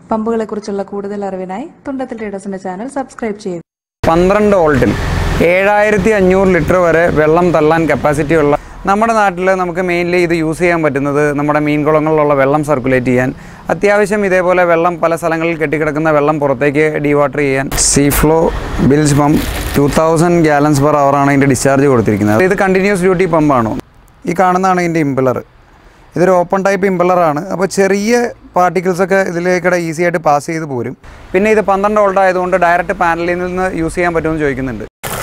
പമ്പുകളെക്കുറിച്ചുള്ള കൂടുതൽ അറിവിനായി തുണ്ടത്തിൽ ട്രേഡേഴ്സിന്റെ channel subscribe ചെയ്യുക പന്ത്രണ്ട് വോൾട്ടിൽ ഏഴായിരത്തി അഞ്ഞൂറ് ലിറ്റർ വരെ വെള്ളം തള്ളാൻ കപ്പാസിറ്റി ഉള്ള നമ്മുടെ നാട്ടിൽ നമുക്ക് മെയിൻലി ഇത് യൂസ് ചെയ്യാൻ പറ്റുന്നത് നമ്മുടെ മീൻകുളങ്ങളിലുള്ള വെള്ളം സർക്കുലേറ്റ് ചെയ്യാൻ അത്യാവശ്യം ഇതേപോലെ വെള്ളം പല സ്ഥലങ്ങളിൽ കെട്ടിക്കിടക്കുന്ന വെള്ളം പുറത്തേക്ക് ഡീവാട്ടർ ചെയ്യാൻ Seaflo bilge pump two thousand gallons per ആണ് ഇതിൻ്റെ ഡിസ്ചാർജ് കൊടുത്തിരിക്കുന്നത് ഇത് കണ്ടിന്യൂസ് ഡ്യൂട്ടി പമ്പാണോ ഈ കാണുന്നതാണ് ഇതിൻ്റെ ഇമ്പലർ ഇതൊരു ഓപ്പൺ ടൈപ്പ് ഇമ്പലറാണ് അപ്പോൾ ചെറിയ പാർട്ടിക്കിൾസ് ഒക്കെ ഇതിലേക്കൂടെ ഈസി ആയിട്ട് പാസ് ചെയ്ത് പോരും പിന്നെ ഇത് പന്ത്രണ്ട് വോൾട്ട് ആയതുകൊണ്ട് ഡയറക്റ്റ് പാനലിൽ നിന്ന് യൂസ് ചെയ്യാൻ പറ്റുമെന്ന് ചോദിക്കുന്നുണ്ട്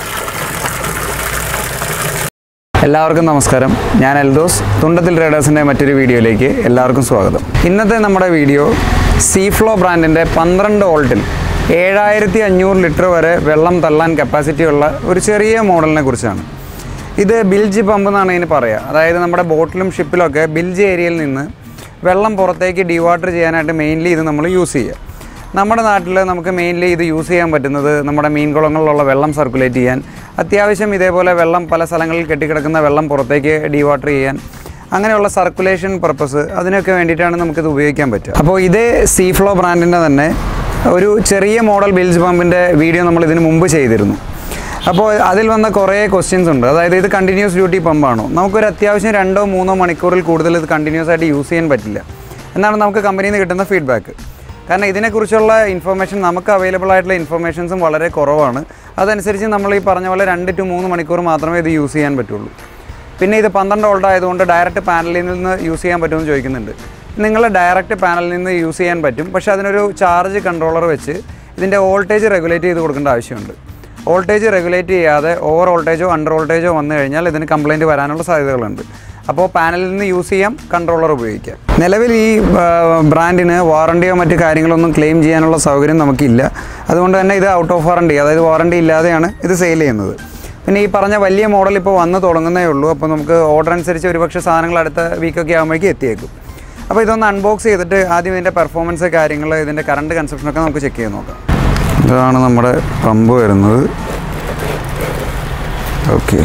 എല്ലാവർക്കും നമസ്കാരം ഞാൻ എൽദോസ് തുണ്ടത്തിൽ റേഡേഴ്സിൻ്റെ മറ്റൊരു വീഡിയോയിലേക്ക് എല്ലാവർക്കും സ്വാഗതം ഇന്നത്തെ നമ്മുടെ വീഡിയോ സീഫ്ലോ ബ്രാൻഡിൻ്റെ പന്ത്രണ്ട് വോൾട്ടിൽ ഏഴായിരത്തി അഞ്ഞൂറ് ലിറ്റർ വരെ വെള്ളം തള്ളാൻ കപ്പാസിറ്റി ഉള്ള ഒരു ചെറിയ മോഡലിനെ കുറിച്ചാണ് ഇത് ബിൽജ് പമ്പ് എന്നാണ് ഇതിന് പറയുക അതായത് നമ്മുടെ ബോട്ടിലും ഷിപ്പിലൊക്കെ ബിൽജ് ഏരിയയിൽ നിന്ന് വെള്ളം പുറത്തേക്ക് ഡീവാട്ടർ ചെയ്യാനായിട്ട് മെയിൻലി ഇത് നമ്മൾ യൂസ് ചെയ്യുക നമ്മുടെ നാട്ടിൽ നമുക്ക് മെയിൻലി ഇത് യൂസ് ചെയ്യാൻ പറ്റുന്നത് നമ്മുടെ മീൻകുളങ്ങളിലുള്ള വെള്ളം സർക്കുലേറ്റ് ചെയ്യാൻ അത്യാവശ്യം ഇതേപോലെ വെള്ളം പല സ്ഥലങ്ങളിൽ കെട്ടിക്കിടക്കുന്ന വെള്ളം പുറത്തേക്ക് ഡീവാട്ടർ ചെയ്യാൻ അങ്ങനെയുള്ള സർക്കുലേഷൻ പർപ്പസ് അതിനൊക്കെ വേണ്ടിയിട്ടാണ് നമുക്കിത് ഉപയോഗിക്കാൻ പറ്റുക അപ്പോൾ ഇതേ സീഫ്ലോ ബ്രാൻഡിൻ്റെ തന്നെ ഒരു ചെറിയ മോഡൽ ബിൽജ് പമ്പിൻ്റെ വീഡിയോ നമ്മൾ ഇതിന് മുമ്പ് ചെയ്തിരുന്നു അപ്പോൾ അതിൽ വന്ന കുറേ ക്വസ്റ്റ്യൻസ് ഉണ്ട് അതായത് ഇത് കണ്ടിന്യൂസ് ഡ്യൂട്ടി പമ്പാണോ നമുക്കൊരു അത്യാവശ്യം രണ്ടോ മൂന്നോ മണിക്കൂറിൽ കൂടുതൽ ഇത് കണ്ടിന്യൂസ് ആയിട്ട് യൂസ് ചെയ്യാൻ പറ്റില്ല എന്നാണ് നമുക്ക് കമ്പനിയിൽ നിന്ന് കിട്ടുന്ന ഫീഡ്ബാക്ക് കാരണം ഇതിനെക്കുറിച്ചുള്ള ഇൻഫർമേഷൻ നമുക്ക് അവൈലബിൾ ആയിട്ടുള്ള ഇൻഫർമേഷൻസും വളരെ കുറവാണ് അതനുസരിച്ച് നമ്മൾ ഈ പറഞ്ഞ പോലെ രണ്ട് ടു മൂന്ന് മണിക്കൂർ മാത്രമേ ഇത് യൂസ് ചെയ്യാൻ പറ്റുള്ളൂ പിന്നെ ഇത് പന്ത്രണ്ട് വോൾട്ട് ആയതുകൊണ്ട് ഡയറക്റ്റ് പാനലിൽ നിന്ന് യൂസ് ചെയ്യാൻ പറ്റുമെന്ന് ചോദിക്കുന്നുണ്ട് നിങ്ങൾ ഡയറക്റ്റ് പാനലിൽ നിന്ന് യൂസ് ചെയ്യാൻ പറ്റും പക്ഷേ അതിനൊരു ചാർജ് കൺട്രോളർ വെച്ച് ഇതിൻ്റെ വോൾട്ടേജ് റെഗുലേറ്റ് ചെയ്ത് കൊടുക്കേണ്ട ആവശ്യമുണ്ട് വോൾട്ടേജ് റെഗുലേറ്റ് ചെയ്യാതെ ഓവർ വോൾട്ടേജോ അണ്ടർ വോൾട്ടേജോ വന്നു കഴിഞ്ഞാൽ ഇതിന് കംപ്ലൈൻറ്റ് വരാനുള്ള സാധ്യതകളുണ്ട് അപ്പോൾ പാനലിൽ നിന്ന് യൂസ് ചെയ്യാം കൺട്രോളർ ഉപയോഗിക്കാം നിലവിൽ ഈ ആ, ബ്രാൻഡിന് വാറണ്ടിയോ മറ്റു കാര്യങ്ങളൊന്നും ക്ലെയിം ചെയ്യാനുള്ള സൗകര്യം നമുക്കില്ല അതുകൊണ്ട് തന്നെ ഇത് ഔട്ട് ഓഫ് വാറണ്ടി അതായത് വാറണ്ടി ഇല്ലാതെയാണ് ഇത് സെയിൽ ചെയ്യുന്നത് പിന്നെ ഈ പറഞ്ഞ വലിയ മോഡൽ ഇപ്പോൾ വന്ന് തുടങ്ങുന്നേ ഉള്ളൂ അപ്പോൾ നമുക്ക് ഓർഡർ അനുസരിച്ച് ഒരുപക്ഷെ സാധനങ്ങൾ അടുത്ത വീക്കൊക്കെ ആകുമ്പോഴേക്കും എത്തിയേക്കും അപ്പോൾ ഇതൊന്ന് അൺബോക്സ് ചെയ്തിട്ട് ആദ്യം ഇതിൻ്റെ പെർഫോമൻസ് കാര്യങ്ങൾ ഇതിൻ്റെ കറണ്ട് കൺസപ്ഷനൊക്കെ നമുക്ക് ചെക്ക് ചെയ്ത് നോക്കാം ഇതാണ് നമ്മുടെ പമ്പ് വരുന്നത് okay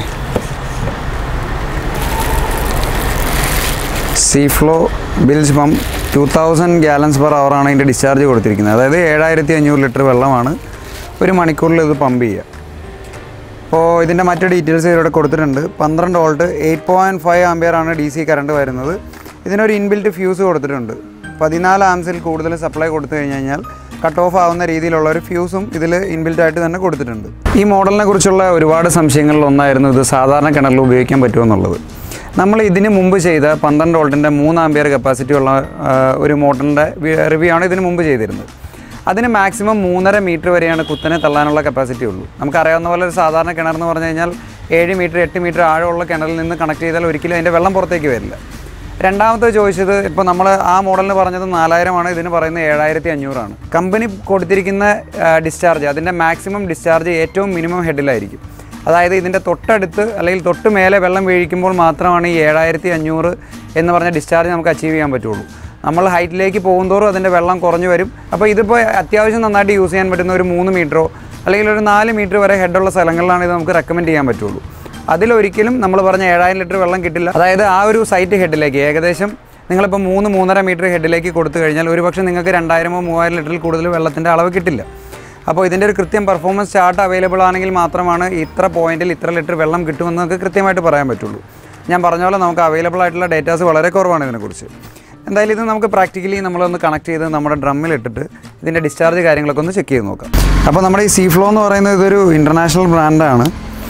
Seaflo bilge pump two thousand gallons per ആണ് ഇതിൻ്റെ ഡിസ്ചാർജ് കൊടുത്തിരിക്കുന്നത് അതായത് ഏഴായിരത്തി അഞ്ഞൂറ് ലിറ്റർ വെള്ളമാണ് ഒരു മണിക്കൂറിൽ ഇത് പമ്പ് ചെയ്യുക അപ്പോൾ ഇതിൻ്റെ മറ്റു ഡീറ്റെയിൽസ് ഇവിടെ കൊടുത്തിട്ടുണ്ട് പന്ത്രണ്ട് volt eight point five ampere ആണ് ഡി സി കറണ്ട് വരുന്നത് ഇതിനൊരു ഇൻബിൽറ്റ് ഫ്യൂസ് കൊടുത്തിട്ടുണ്ട് പതിനാല് ആംസിൽ കൂടുതൽ സപ്ലൈ കൊടുത്തു കഴിഞ്ഞ് കഴിഞ്ഞാൽ കട്ട് ഓഫ് ആവുന്ന രീതിയിലുള്ള ഒരു ഫ്യൂസും ഇതിൽ ഇൻബിൽറ്റ് ആയിട്ട് തന്നെ കൊടുത്തിട്ടുണ്ട് ഈ മോഡലിനെ കുറിച്ചുള്ള ഒരുപാട് സംശയങ്ങളിൽ ഒന്നായിരുന്നു ഇത് സാധാരണ കിണറിൽ ഉപയോഗിക്കാൻ പറ്റുമെന്നുള്ളത് നമ്മൾ ഇതിന് മുമ്പ് ചെയ്ത പന്ത്രണ്ട് വോൾട്ടിൻ്റെ മൂന്ന് ആംബിയർ കപ്പാസിറ്റി ഉള്ള ആ, ഒരു മോട്ടറിൻ്റെ റിവ്യൂ ആണ് ഇതിന് മുമ്പ് ചെയ്തിരുന്നത് അതിന് മാക്സിമം മൂന്നര മീറ്റർ വരെയാണ് കുത്തനെ തള്ളാനുള്ള കപ്പാസിറ്റി ഉള്ളൂ നമുക്കറിയാവുന്ന പോലെ ഒരു സാധാരണ കിണർ എന്ന് പറഞ്ഞു കഴിഞ്ഞാൽ ഏഴ് മീറ്റർ എട്ട് മീറ്റർ ആഴമുള്ള കിണറിൽ നിന്ന് കണക്ട് ചെയ്താൽ ഒരിക്കലും അതിൻ്റെ വെള്ളം പുറത്തേക്ക് വരില്ല രണ്ടാമത്തെ ചോദിച്ചത് ഇപ്പോൾ നമ്മൾ ആ മോഡലിന് പറഞ്ഞത് നാലായിരമാണ് ഇതിന് പറയുന്നത് ഏഴായിരത്തി അഞ്ഞൂറാണ് കമ്പനി കൊടുത്തിരിക്കുന്ന ഡിസ്ചാർജ് അതിൻ്റെ മാക്സിമം ഡിസ്ചാർജ് ഏറ്റവും മിനിമം ഹെഡിലായിരിക്കും അതായത് ഇതിൻ്റെ തൊട്ടടുത്ത് അല്ലെങ്കിൽ തൊട്ട് മേലെ വെള്ളം വീഴിക്കുമ്പോൾ മാത്രമാണ് ഈ ഏഴായിരത്തി അഞ്ഞൂറ് എന്ന് പറഞ്ഞ ഡിസ്ചാർജ് നമുക്ക് അച്ചീവ് ചെയ്യാൻ പറ്റുള്ളൂ നമ്മൾ ഹൈറ്റിലേക്ക് പോകുന്തോറും അതിൻ്റെ വെള്ളം കുറഞ്ഞു വരും അപ്പോൾ ഇതിപ്പോൾ അത്യാവശ്യം നന്നായിട്ട് യൂസ് ചെയ്യാൻ പറ്റുന്ന ഒരു മൂന്ന് മീറ്ററോ അല്ലെങ്കിൽ ഒരു നാല് മീറ്റർ വരെ ഹെഡുള്ള സ്ഥലങ്ങളിലാണ് ഇത് നമുക്ക് റെക്കമെൻഡ് ചെയ്യാൻ പറ്റുള്ളൂ അതിലൊരിക്കലും നമ്മൾ പറഞ്ഞ ഏഴായിരം ലിറ്റർ വെള്ളം കിട്ടില്ല അതായത് ആ ഒരു സൈറ്റ് ഹെഡിലേക്ക് ഏകദേശം നിങ്ങളിപ്പോൾ മൂന്ന് മൂന്നര മീറ്റർ ഹെഡിലേക്ക് കൊടുത്തു കഴിഞ്ഞാൽ ഒരുപക്ഷെ നിങ്ങൾക്ക് രണ്ടായിരമോ മൂവായിരം ലിറ്ററിൽ കൂടുതൽ വെള്ളത്തിൻ്റെ അളവ് കിട്ടില്ല അപ്പോൾ ഇതിൻ്റെ ഒരു കൃത്യം പെർഫോമൻസ് ചാർട്ട് അവൈലബിൾ ആണെങ്കിൽ മാത്രമാണ് ഇത്ര പോയിന്റിൽ ഇത്ര ലിറ്റർ വെള്ളം കിട്ടുമെന്ന് നമുക്ക് കൃത്യമായിട്ട് പറയാൻ പറ്റുള്ളൂ ഞാൻ പറഞ്ഞ പോലെ നമുക്ക് അവൈലബിൾ ആയിട്ടുള്ള ഡേറ്റാസ് വളരെ കുറവാണ് ഇതിനെക്കുറിച്ച് എന്തായാലും ഇത് നമുക്ക് പ്രാക്ടിക്കലി നമ്മളൊന്ന് കണക്ട് ചെയ്ത് നമ്മുടെ ഡ്രമ്മിൽ ഇട്ടിട്ട് ഇതിൻ്റെ ഡിസ്ചാർജ് കാര്യങ്ങളൊക്കെ ഒന്ന് ചെക്ക് ചെയ്ത് നോക്കാം അപ്പോൾ നമ്മുടെ ഈ സീഫ്ലോ എന്ന് പറയുന്നത് ഇതൊരു ഇൻ്റർനാഷണൽ ബ്രാൻഡാണ്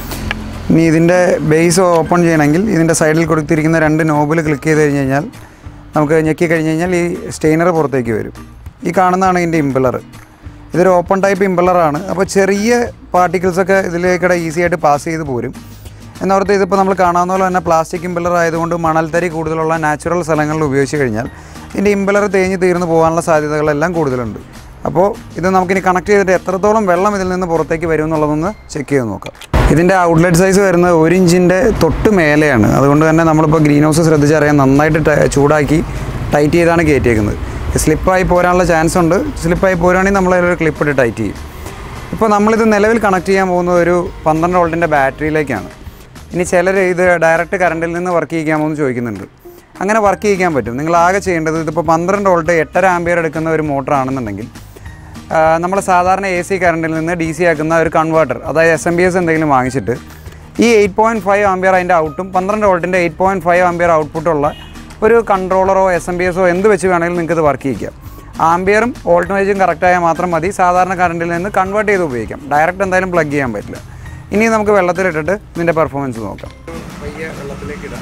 ഇനി ഇതിൻ്റെ ബേസ് ഓപ്പൺ ചെയ്യണമെങ്കിൽ ഇതിൻ്റെ സൈഡിൽ കൊടുത്തിരിക്കുന്ന രണ്ട് നോബിൽ ക്ലിക്ക് ചെയ്ത് കഴിഞ്ഞ് കഴിഞ്ഞാൽ നമുക്ക് ഞെക്കി കഴിഞ്ഞ് കഴിഞ്ഞാൽ ഈ സ്റ്റെയിനർ പുറത്തേക്ക് വരും ഈ കാണുന്നതാണ് ഇതിൻ്റെ ഇമ്പലർ ഇതൊരു ഓപ്പൺ ടൈപ്പ് ഇമ്പലറാണ് അപ്പോൾ ചെറിയ പാർട്ടിക്കിൾസൊക്കെ ഇതിലേക്കിടെ ഈസി ആയിട്ട് പാസ് ചെയ്ത് പോരും എന്നോർത്ത് ഇതിപ്പോൾ നമ്മൾ കാണാവുന്ന പോലെ തന്നെ പ്ലാസ്റ്റിക് ഇമ്പലർ ആയതുകൊണ്ട് മണൽത്തരി കൂടുതലുള്ള നാച്ചുറൽ സ്ഥലങ്ങളിൽ ഉപയോഗിച്ച് കഴിഞ്ഞാൽ ഇതിൻ്റെ ഇമ്പലർ തേഞ്ഞ് തീർന്ന് പോകാനുള്ള സാധ്യതകളെല്ലാം കൂടുതലുണ്ട് അപ്പോൾ ഇത് നമുക്കിനി കണക്ട് ചെയ്തിട്ട് എത്രത്തോളം വെള്ളം ഇതിൽ നിന്ന് പുറത്തേക്ക് വരും എന്നുള്ളതൊന്ന് ചെക്ക് ചെയ്ത് നോക്കാം ഇതിൻ്റെ ഔട്ട്ലെറ്റ് സൈസ് വരുന്നത് ഒരു ഇഞ്ചിൻ്റെ തൊട്ട് മേലെയാണ് അതുകൊണ്ട് തന്നെ നമ്മളിപ്പോൾ ഗ്രീൻ ഹൗസ് ശ്രദ്ധിച്ചറിയാൻ നന്നായിട്ട് ട- ചൂടാക്കി ടൈറ്റ് ചെയ്താണ് കയറ്റിയേക്കുന്നത് സ്ലിപ്പായി പോരാനുള്ള ചാൻസ് ഉണ്ട് സ്ലിപ്പായി പോരുകയാണെങ്കിൽ നമ്മൾ അതിലൊരു ക്ലിപ്പ് ഇട്ട് ടൈറ്റ് ചെയ്യും ഇപ്പോൾ നമ്മളിത് നിലവിൽ കണക്ട് ചെയ്യാൻ പോകുന്നത് ഒരു പന്ത്രണ്ട് വോൾട്ടിൻ്റെ ബാറ്ററിയിലേക്കാണ് ഇനി ചിലർ ഇത് ഡയറക്റ്റ് കറണ്ടിൽ നിന്ന് വർക്ക് ചെയ്യിക്കാമോ എന്ന് ചോദിക്കുന്നുണ്ട് അങ്ങനെ വർക്ക് ചെയ്യിക്കാൻ പറ്റും നിങ്ങൾ ആകെ ചെയ്യേണ്ടത് ഇതിപ്പോൾ പന്ത്രണ്ട് വോൾട്ട് എട്ടര ആംബിയർ എടുക്കുന്ന ഒരു മോട്ടർ ആണെന്നുണ്ടെങ്കിൽ നമ്മൾ സാധാരണ എ സി കറണ്ടിൽ നിന്ന് ഡി സി ആക്കുന്ന ഒരു കൺവേർട്ടർ അതായത് എസ് എം ബി എസ് എന്തെങ്കിലും വാങ്ങിച്ചിട്ട് ഈ എയ്റ്റ് പോയിൻറ്റ് ഫൈവ് ആംബിയർ അതിൻ്റെ ഔട്ടും പന്ത്രണ്ട് വോൾട്ടിൻ്റെ എയ്റ്റ് പോയിൻറ്റ് ഫൈവ് ആംബിയർ ഔട്ട്പുട്ടുള്ള ഒരു കൺട്രോളറോ എസ് എം ബി എസോ എന്ത് വെച്ച് വേണമെങ്കിലും നിങ്ങൾക്ക് ഇത് വർക്ക് ചെയ്യിക്കാം ആംബിയറും വോൾട്ടേജും കറക്റ്റായാൽ മാത്രം മതി സാധാരണ കറണ്ടിൽ നിന്ന് കൺവേർട്ട് ചെയ്ത് ഉപയോഗിക്കാം ഡയറക്റ്റ് എന്തായാലും പ്ലഗ് ചെയ്യാൻ പറ്റില്ല ഇനി നമുക്ക് വെള്ളത്തിലിട്ടിട്ട് ഇതിൻ്റെ പെർഫോമൻസ് നോക്കാം വെള്ളത്തിലേക്ക് ഇടാം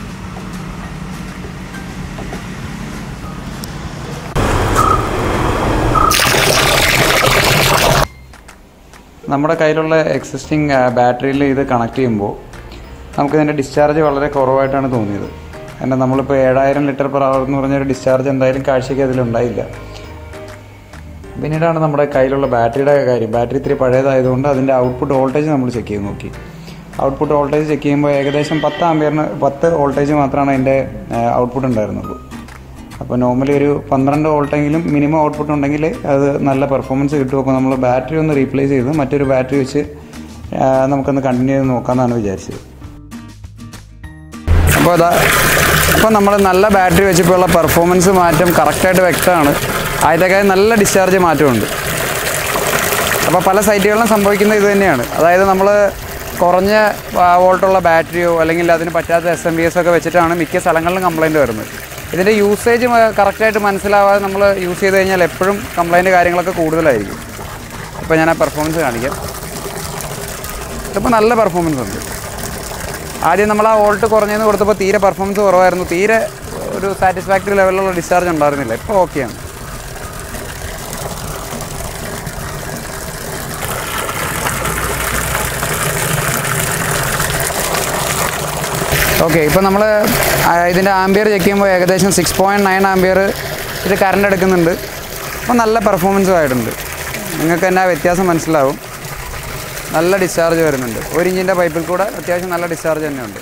നമ്മുടെ കയ്യിലുള്ള എക്സിസ്റ്റിംഗ് ബാറ്ററിയിൽ ഇത് കണക്ട് ചെയ്യുമ്പോൾ നമുക്കിതിൻ്റെ ഡിസ്ചാർജ് വളരെ കുറവായിട്ടാണ് തോന്നിയത് കാരണം നമ്മളിപ്പോൾ ഏഴായിരം ലിറ്റർ പെർ അവർ എന്ന് പറഞ്ഞൊരു ഡിസ്ചാർജ് എന്തായാലും കാഴ്ചയ്ക്ക് അതിലുണ്ടായില്ല പിന്നീടാണ് നമ്മുടെ കയ്യിലുള്ള ബാറ്ററിയുടെ കാര്യം ബാറ്ററി ഇത്തിരി പഴയതായതുകൊണ്ട് അതിൻ്റെ ഔട്ട്പുട്ട് വോൾട്ടേജ് നമ്മൾ ചെക്ക് ചെയ്ത് നോക്കി ഔട്ട്പുട്ട് വോൾട്ടേജ് ചെക്ക് ചെയ്യുമ്പോൾ ഏകദേശം പത്ത് ആംബിയറിന് പത്ത് വോൾട്ടേജ് മാത്രമാണ് അതിൻ്റെ ഔട്ട്പുട്ട് ഉണ്ടായിരുന്നുള്ളൂ അപ്പോൾ നോർമലി ഒരു പന്ത്രണ്ട് വോൾട്ടെങ്കിലും മിനിമം ഔട്ട്പുട്ട് ഉണ്ടെങ്കിൽ അത് നല്ല പെർഫോമൻസ് കിട്ടും അപ്പോൾ നമ്മൾ ബാറ്ററി ഒന്ന് റീപ്ലേസ് ചെയ്ത് മറ്റൊരു ബാറ്ററി വെച്ച് ആ, നമുക്കൊന്ന് കണ്ടിന്യൂ ചെയ്ത് നോക്കാമെന്നാണ് വിചാരിച്ചത് അപ്പോൾ അതാ അപ്പോൾ നമ്മൾ നല്ല ബാറ്ററി വെച്ചപ്പോഴുള്ള പെർഫോമൻസ് മാറ്റം കറക്റ്റായിട്ട് വ്യക്തമാണ് ആദ്യത്തേക്കാൾ നല്ല ഡിസ്ചാർജ് മാറ്റമുണ്ട് അപ്പോൾ പല സൈറ്റുകളിലും സംഭവിക്കുന്നത് ഇത് തന്നെയാണ് അതായത് നമ്മൾ കുറഞ്ഞ വോൾട്ടുള്ള ബാറ്ററിയോ അല്ലെങ്കിൽ അതിന് പറ്റാത്ത എസ് എം ബി എസ് ഒക്കെ വെച്ചിട്ടാണ് മിക്ക സ്ഥലങ്ങളിലും കംപ്ലൈൻറ്റ് വരുന്നത് ഇതിൻ്റെ യൂസേജ് കറക്റ്റായിട്ട് മനസ്സിലാവാതെ നമ്മൾ യൂസ് ചെയ്ത് കഴിഞ്ഞാൽ എപ്പോഴും കംപ്ലൈൻറ്റ് കാര്യങ്ങളൊക്കെ കൂടുതലായിരിക്കും ഇപ്പോൾ ഞാൻ ആ പെർഫോമൻസ് കാണിക്കാം ഇതിപ്പോൾ നല്ല പെർഫോമൻസ് ഉണ്ട് ആദ്യം നമ്മൾ ആ വോൾട്ട് കുറഞ്ഞെന്ന് കൊടുത്തപ്പോൾ തീരെ പെർഫോമൻസ് കുറവായിരുന്നു തീരെ ഒരു സാറ്റിസ്ഫാക്ടറി ലെവലിലുള്ള ഡിസ്ചാർജ് ഉണ്ടായിരുന്നില്ല ഇപ്പോൾ ഓക്കെയാണ് ഓക്കെ ഇപ്പോൾ നമ്മൾ ഇതിൻ്റെ ആംബിയർ ചെക്ക് ചെയ്യുമ്പോൾ ഏകദേശം സിക്സ് പോയിൻറ്റ് നയൻ ആംബിയർ ഇത് കറണ്ട് എടുക്കുന്നുണ്ട് അപ്പോൾ നല്ല പെർഫോമൻസും ആയിട്ടുണ്ട് നിങ്ങൾക്ക് തന്നെ ആ വ്യത്യാസം മനസ്സിലാവും നല്ല ഡിസ്ചാർജ് വരുന്നുണ്ട് ഒരു ഇഞ്ചിൻ്റെ പൈപ്പിൽ കൂടെ അത്യാവശ്യം നല്ല ഡിസ്ചാർജ് തന്നെയുണ്ട്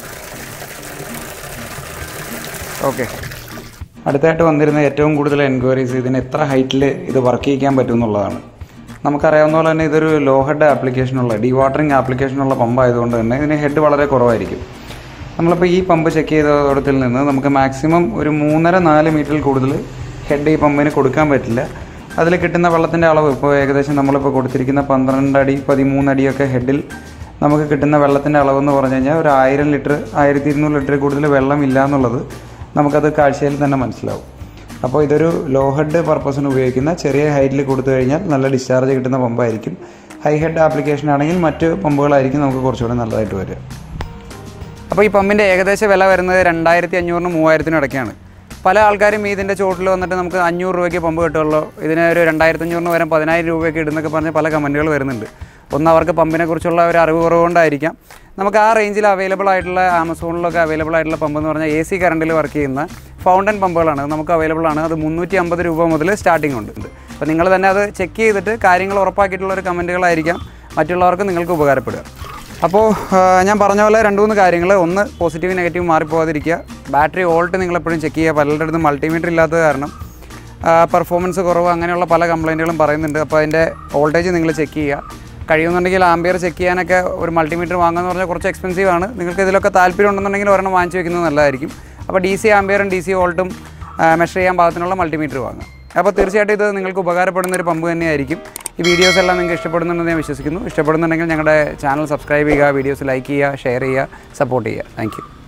ഓക്കെ അടുത്തായിട്ട് വന്നിരുന്ന ഏറ്റവും കൂടുതൽ എൻക്വയറീസ് ഇതിന് എത്ര ഹൈറ്റിൽ ഇത് വർക്ക് ചെയ്യിക്കാൻ പറ്റും എന്നുള്ളതാണ് നമുക്കറിയാവുന്ന പോലെ തന്നെ ഇതൊരു ലോ ഹെഡ് ആപ്ലിക്കേഷനുള്ള ഡീ വാട്ടറിങ് ആപ്ലിക്കേഷനുള്ള പമ്പ് ആയതുകൊണ്ട് തന്നെ ഇതിന് ഹെഡ് വളരെ കുറവായിരിക്കും നമ്മളിപ്പോൾ ഈ പമ്പ് ചെക്ക് ചെയ്തോടത്തിൽ നിന്ന് നമുക്ക് മാക്സിമം ഒരു മൂന്നര നാല് മീറ്ററിൽ കൂടുതൽ ഹെഡ് ഈ പമ്പിന് കൊടുക്കാൻ പറ്റില്ല അതിൽ കിട്ടുന്ന വെള്ളത്തിൻ്റെ അളവ് ഇപ്പോൾ ഏകദേശം നമ്മളിപ്പോൾ കൊടുത്തിരിക്കുന്ന പന്ത്രണ്ട് അടി പതിമൂന്ന് അടിയൊക്കെ ഹെഡിൽ നമുക്ക് കിട്ടുന്ന വെള്ളത്തിൻ്റെ അളവെന്ന് പറഞ്ഞു കഴിഞ്ഞാൽ ഒരു ആയിരം ലിറ്റർ ആയിരത്തി ഇരുന്നൂറ് ലിറ്റർ കൂടുതൽ വെള്ളം ഇല്ല എന്നുള്ളത് നമുക്കത് കാഴ്ചയിൽ തന്നെ മനസ്സിലാവും അപ്പോൾ ഇതൊരു ലോ ഹെഡ് പർപ്പസിന് ഉപയോഗിക്കുന്ന ചെറിയ ഹൈറ്റിൽ കൊടുത്തു കഴിഞ്ഞാൽ നല്ല ഡിസ്ചാർജ് കിട്ടുന്ന പമ്പായിരിക്കും ഹൈ ഹെഡ് ആപ്ലിക്കേഷൻ ആണെങ്കിൽ മറ്റ് പമ്പുകളായിരിക്കും നമുക്ക് കുറച്ചുകൂടെ നല്ലതായിട്ട് വരിക അപ്പോൾ ഈ പമ്പിൻ്റെ ഏകദേശ വില വരുന്നത് രണ്ടായിരത്തി അഞ്ഞൂറിനും മൂവായിരത്തിനും ഇടയ്ക്കാണ് പല ആൾക്കാരും ഇതിൻ്റെ ചോട്ടിൽ വന്നിട്ട് നമുക്ക് അഞ്ഞൂറ് രൂപയ്ക്ക് പമ്പ് കിട്ടുള്ളൂ ഇതിന് ഒരു രണ്ടായിരത്തി അഞ്ഞൂറിന് വരാൻ പതിനായിരം രൂപയൊക്കെ ഇടുന്നൊക്കെ പറഞ്ഞ് പല കമൻറ്റുകൾ വരുന്നുണ്ട് ഒന്ന് അവർക്ക് പമ്പിനെ കുറിച്ചുള്ള ഒരു അറിവ് കുറവുകൊണ്ടായിരിക്കാം നമുക്ക് ആ റേഞ്ചിൽ അവൈലബിൾ ആയിട്ടുള്ള ആമസോണിലൊക്കെ അവൈലബിൾ ആയിട്ടുള്ള പമ്പ് എന്ന് പറഞ്ഞാൽ എ സി കറണ്ടിൽ വർക്ക് ചെയ്യുന്ന ഫൗണ്ടൻ പമ്പുകളാണ് അത് നമുക്ക് അവൈലബിൾ ആണ് അത് മുന്നൂറ്റി അമ്പത് രൂപ മുതൽ സ്റ്റാർട്ടിംഗ് ഉണ്ട് അപ്പോൾ നിങ്ങൾ തന്നെ അത് ചെക്ക് ചെയ്തിട്ട് കാര്യങ്ങൾ ഉറപ്പാക്കിയിട്ടുള്ള ഒരു കമൻറ്റുകളായിരിക്കാം മറ്റുള്ളവർക്ക് നിങ്ങൾക്ക് ഉപകാരപ്പെടുക അപ്പോൾ ആ, ഞാൻ പറഞ്ഞ പോലെ രണ്ട് മൂന്ന് കാര്യങ്ങൾ ഒന്ന് പോസിറ്റീവ് നെഗറ്റീവ് മാറിപ്പോകാതിരിക്കുക ബാറ്ററി വോൾട്ട് നിങ്ങൾ എപ്പോഴും ചെക്ക് ചെയ്യുക പലരുടെ അടുത്തും മൾട്ടിമീറ്റർ ഇല്ലാത്തത് കാരണം പെർഫോമൻസ് കുറവ് അങ്ങനെയുള്ള പല കംപ്ലൈൻറ്റുകളും പറയുന്നുണ്ട് അപ്പോൾ അതിൻ്റെ വോൾട്ടേജ് നിങ്ങൾ ചെക്ക് ചെയ്യുക കഴിയുന്നുണ്ടെങ്കിൽ ആംബിയർ ചെക്ക് ചെയ്യാനൊക്കെ ഒരു മൾട്ടിമീറ്റർ വാങ്ങുക പറഞ്ഞാൽ കുറച്ച് എക്സ്പെൻസീവ് ആണ് നിങ്ങൾക്ക് ഇതിലൊക്കെ താല്പര്യം ഉണ്ടെന്നുണ്ടെങ്കിൽ ഒരെണ്ണം വാങ്ങിച്ച് വെക്കുന്നത് നല്ലതായിരിക്കും അപ്പോൾ ഡി സി ആംബിയറും ഡി സി വോൾട്ടും മെഷർ ചെയ്യാൻ പാകത്തിനുള്ള മൾട്ടിമീറ്റർ വാങ്ങുക അപ്പോൾ തീർച്ചയായിട്ടും ഇത് നിങ്ങൾക്ക് ഉപകാരപ്പെടുന്ന ഒരു പമ്പ് തന്നെയായിരിക്കും ഈ വീഡിയോസ് എല്ലാം നിങ്ങൾക്ക് ഇഷ്ടപ്പെടുന്നുണ്ടെന്ന് ഞാൻ വിശ്വസിക്കുന്നു ഇഷ്ടപ്പെടുന്നുണ്ടെങ്കിൽ ഞങ്ങളുടെ ചാനൽ സബ്സ്ക്രൈബ് ചെയ്യുക വീഡിയോസ് ലൈക്ക് ചെയ്യുക ഷെയർ ചെയ്യുക സപ്പോർട്ട് ചെയ്യുക താങ്ക്